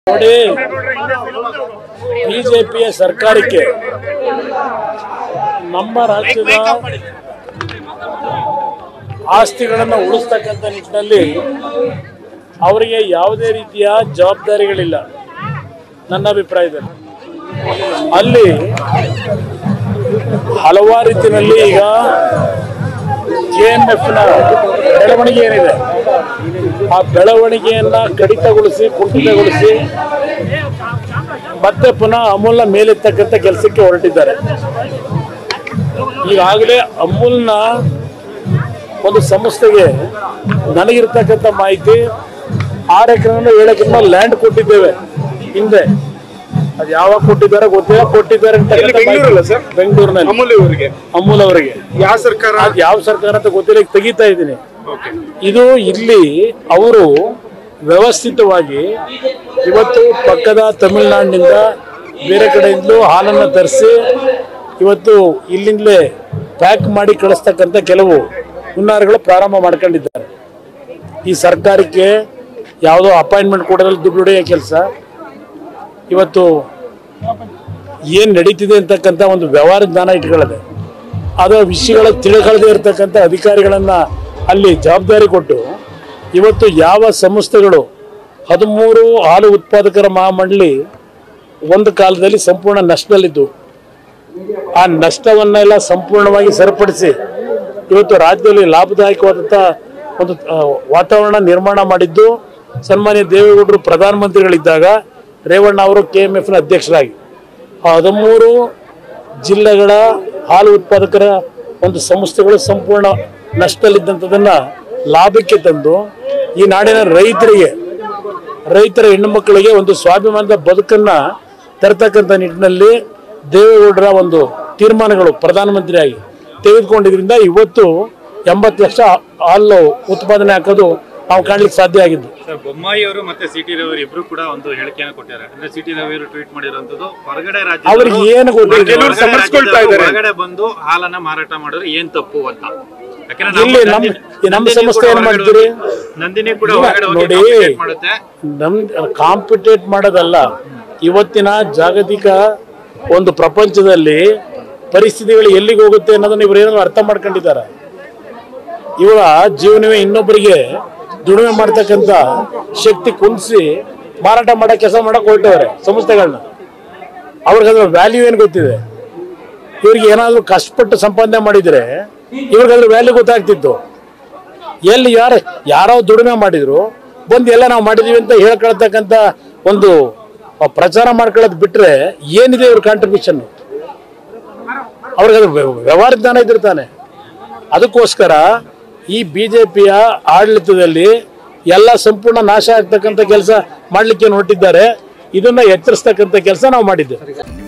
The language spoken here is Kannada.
ನೋಡಿ ಬಿಜೆಪಿಯ ಸರ್ಕಾರಕ್ಕೆ ನಮ್ಮ ರಾಜ್ಯದ ಆಸ್ತಿಗಳನ್ನು ಉಳಿಸ್ತಕ್ಕಂಥ ನಿಟ್ಟಿನಲ್ಲಿ ಅವರಿಗೆ ಯಾವುದೇ ರೀತಿಯ ಜವಾಬ್ದಾರಿಗಳಿಲ್ಲ ನನ್ನ ಅಭಿಪ್ರಾಯದಲ್ಲಿ ಅಲ್ಲಿ ಹಲವಾರು ರೀತಿಯಲ್ಲಿ ಈಗ ಕೆ ಎಂ ಎಫ್ನ ಬೆಳವಣಿಗೆ ಏನಿದೆ ಆ ಬೆಳವಣಿಗೆಯನ್ನ ಕಡಿತಗೊಳಿಸಿ ಕುಂಠಿತಗೊಳಿಸಿ ಮತ್ತೆ ಪುನಃ ಅಮೂಲ್ನ ಮೇಲೆತ್ತಕ್ಕಂಥ ಕೆಲಸಕ್ಕೆ ಹೊರಟಿದ್ದಾರೆ ಈಗಾಗಲೇ ಅಮೂಲ್ನ ಒಂದು ಸಂಸ್ಥೆಗೆ ನನಗಿರ್ತಕ್ಕಂಥ ಮಾಹಿತಿ ಆರು ಎಕರೆ ಏಳು ಎಕರೆ ಲ್ಯಾಂಡ್ ಕೊಟ್ಟಿದ್ದೇವೆ ಹಿಂದೆ ಅದು ಯಾವಾಗ ಕೊಟ್ಟಿದ್ದಾರೆ ಗೊತ್ತಿಲ್ಲ ಕೊಟ್ಟಿದ್ದಾರೆ ಅಂತಕ್ಕಂಥ ಮಾಹಿತಿ- ಬೆಂಗಳೂರಲ್ಲ ಸರ್? ಬೆಂಗಳೂರಿನಲ್ಲಿ ಅಮೂಲ್ಯ ಅವರಿಗೆ ಅಮೂಲ್ ಅವರಿಗೆ ಯಾವ ಸರ್ಕಾರ ಅದು ಯಾವ ಸರ್ಕಾರ ಅಂತ ಗೊತ್ತಿಲ್ಲ ಈಗ ತೆಗಿತಾ ಇದ್ದೀನಿ ಇದು ಇಲ್ಲಿ ಅವರು ವ್ಯವಸ್ಥಿತವಾಗಿ ಇವತ್ತು ಪಕ್ಕದ ತಮಿಳುನಾಡಿನಿಂದ ಬೇರೆ ಕಡೆಯಿಂದಲೂ ಹಾಲನ್ನು ತರಿಸಿ ಇವತ್ತು ಇಲ್ಲಿಂದಲೇ ಪ್ಯಾಕ್ ಮಾಡಿ ಕಳಿಸ್ತಕ್ಕಂಥ ಕೆಲವು ಹುನ್ನಾರಗಳು ಪ್ರಾರಂಭ ಮಾಡ್ಕೊಂಡಿದ್ದಾರೆ ಈ ಸರ್ಕಾರಕ್ಕೆ ಯಾವುದೋ ಅಪಾಯಿಂಟ್ಮೆಂಟ್ ಕೊಡೋದ್ರಲ್ಲಿ ದುಡ್ಡು ಹೊಡೆಯೋ ಕೆಲಸ ಇವತ್ತು ಏನು ನಡೀತಿದೆ ಅಂತಕ್ಕಂಥ ಒಂದು ವ್ಯವಹಾರ ಜ್ಞಾನ ಇಟ್ಕೊಳ್ಳದೆ ಅದರ ವಿಷಯಗಳ ತಿಳ್ಕೊಳ್ಳದೆ ಇರತಕ್ಕಂಥ ಅಧಿಕಾರಿಗಳನ್ನ ಅಲ್ಲಿ ಜವಾಬ್ದಾರಿ ಕೊಟ್ಟು ಇವತ್ತು ಯಾವ ಸಂಸ್ಥೆಗಳು ಹದಿಮೂರು ಹಾಲು ಉತ್ಪಾದಕರ ಮಹಾಮಂಡಳಿ ಒಂದು ಕಾಲದಲ್ಲಿ ಸಂಪೂರ್ಣ ನಷ್ಟದಲ್ಲಿದ್ದು ಆ ನಷ್ಟವನ್ನೆಲ್ಲ ಸಂಪೂರ್ಣವಾಗಿ ಸರಿಪಡಿಸಿ ಇವತ್ತು ರಾಜ್ಯದಲ್ಲಿ ಲಾಭದಾಯಕವಾದಂಥ ಒಂದು ಆ, ವಾತಾವರಣ ನಿರ್ಮಾಣ ಮಾಡಿದ್ದು ಸನ್ಮಾನ್ಯ ದೇವೇಗೌಡರು ಪ್ರಧಾನಮಂತ್ರಿಗಳಿದ್ದಾಗ ರೇವಣ್ಣ ಅವರು ಕೆ ಎಂ ಎಫ್ನ ಅಧ್ಯಕ್ಷರಾಗಿ ಆ ಹದಿಮೂರು ಜಿಲ್ಲೆಗಳ ಹಾಲು ಉತ್ಪಾದಕರ ಒಂದು ಸಂಸ್ಥೆಗಳು ಸಂಪೂರ್ಣ ನಷ್ಟದಲ್ಲಿದ್ದಂಥದನ್ನ ಲಾಭಕ್ಕೆ ತಂದು ಈ ನಾಡಿನ ರೈತರಿಗೆ ರೈತರ ಹೆಣ್ಣು ಮಕ್ಕಳಿಗೆ ಒಂದು ಸ್ವಾಭಿಮಾನದ ಬದುಕನ್ನ ತರತಕ್ಕಂಥ ನಿಟ್ಟಿನಲ್ಲಿ ದೇವೇಗೌಡರ ಒಂದು ತೀರ್ಮಾನಗಳು ಪ್ರಧಾನಮಂತ್ರಿಯಾಗಿ ತೆಗೆದುಕೊಂಡಿದ್ರಿಂದ ಇವತ್ತು ಎಂಬತ್ತು ಲಕ್ಷ ಹಾಲು ಉತ್ಪಾದನೆ ಹಾಕೋದು ನಾವು ಕಾಣ್ಲಿಕ್ಕೆ ಸಾಧ್ಯ ಆಗಿದ್ದು ಸರ್ ಬೊಮ್ಮಾಯಿ ಅವರು ಮತ್ತೆ ಸಿಟಿ ರವಿ ಇಬ್ರು ಕೂಡ ಒಂದು ಹೇಳಿಕೆಯನ್ನು ಕೊಟ್ಟಿದ್ದಾರೆ ಅಂದ್ರೆ ಸಿಟಿ ರವಿ ಅವರು ಟ್ವೀಟ್ ಮಾಡಿರುವಂತದ್ದು ಹೊರಗಡೆ ರಾಜ್ಯ ಅವ್ರಿಗೆ ಏನು ಗೊತ್ತಿದೆ? ಕೆಲವ್ರು ಸಮರ್ಸ್ಕೊಳ್ತಾ ಇದ್ದಾರೆ. ಹೊರಗಡೆ ಬಂದು ಹಾಲನ್ನ ಮಾರಾಟ ಮಾಡಿದ್ರೆ ಏನ್ ತಪ್ಪು ಅಂತ ಯಾಕಂದ್ರೆ ನಮ್ಮ ಇಲ್ಲಿ ನಮ್ಮ- ನಂದಿನಿ- ಈ ನಮ್ಮ ನಂದಿನಿ ಸಂಸ್ಥೆ ಕೂಡ ಏನ್ ಹೊರಗಡೆ ಮಾಡ್ತೀರಿ? ಹೋಗಿ- ನಂದಿನಿ ಕೂಡ ಇಲ್ಲ, ಹೊರಗಡೆ ಹೋಗಿ ನೋಡಿ. compete ಮಾಡುತ್ತೆ ನಮ್ ಕಾಂಪಿಟೇಟ್ ಮಾಡೋದಲ್ಲ ಇವತ್ತಿನ ಜಾಗತಿಕ ಒಂದು ಪ್ರಪಂಚದಲ್ಲಿ ಪರಿಸ್ಥಿತಿಗಳು ಎಲ್ಲಿಗೆ ಹೋಗುತ್ತೆ ಅನ್ನೋದನ್ನ ಇವರು ಏನಾದ್ರು ಅರ್ಥ ಮಾಡ್ಕೊಂಡಿದ್ದಾರೆ ಇವರ ಜೀವನವೇ ಇನ್ನೊಬ್ಬರಿಗೆ ದುಡಿಮೆ ಮಾಡ್ತಕ್ಕಂಥ ಶಕ್ತಿ ಕುಂದಿಸಿ ಮಾರಾಟ ಮಾಡೋ ಕೆಲಸ ಮಾಡಕ್ ಹೊರಟವ್ರೆ ಸಂಸ್ಥೆಗಳನ್ನ ಅವ್ರಿಗೆ ಅದ್ರ ವ್ಯಾಲ್ಯೂ ಏನು ಗೊತ್ತಿದೆ ಇವ್ರಿಗೆ ಏನಾದರೂ ಕಷ್ಟಪಟ್ಟು ಸಂಪಾದನೆ ಮಾಡಿದ್ರೆ ಇವ್ರಿಗೆ ಅದ್ರ ವ್ಯಾಲ್ಯೂ ಗೊತ್ತಾಗ್ತಿತ್ತು ಎಲ್ಲಿ ಯಾರು ಯಾರೋ ದುಡಿಮೆ ಮಾಡಿದ್ರು ಬಂದು ಎಲ್ಲ ನಾವು ಮಾಡಿದೀವಿ ಅಂತ ಹೇಳ್ಕೊಳ್ತಕ್ಕಂಥ ಒಂದು ಪ್ರಚಾರ ಮಾಡ್ಕೊಳ್ಳೋದು ಬಿಟ್ರೆ ಏನಿದೆ ಇವ್ರ ಕಾಂಟ್ರಿಬ್ಯೂಷನ್ ಅವ್ರಿಗೆ ಅದು ವ್ಯ- ವ್ಯವಹಾರ ಜ್ಞಾನ ಇದ್ದಿರ್ತಾನೆ ಅದಕ್ಕೋಸ್ಕರ ಈ ಬಿಜೆಪಿಯ ಆಡಳಿತದಲ್ಲಿ ಎಲ್ಲ ಸಂಪೂರ್ಣ ನಾಶ ಆಗ್ತಕ್ಕಂಥ ಕೆಲಸ ಮಾಡ್ಲಿಕ್ಕೆ ಹೊರಟಿದ್ದಾರೆ ಇದನ್ನ ಎಚ್ಚರಿಸ್ತಕ್ಕಂಥ ಕೆಲಸ ನಾವು ಮಾಡಿದ್ದೇವೆ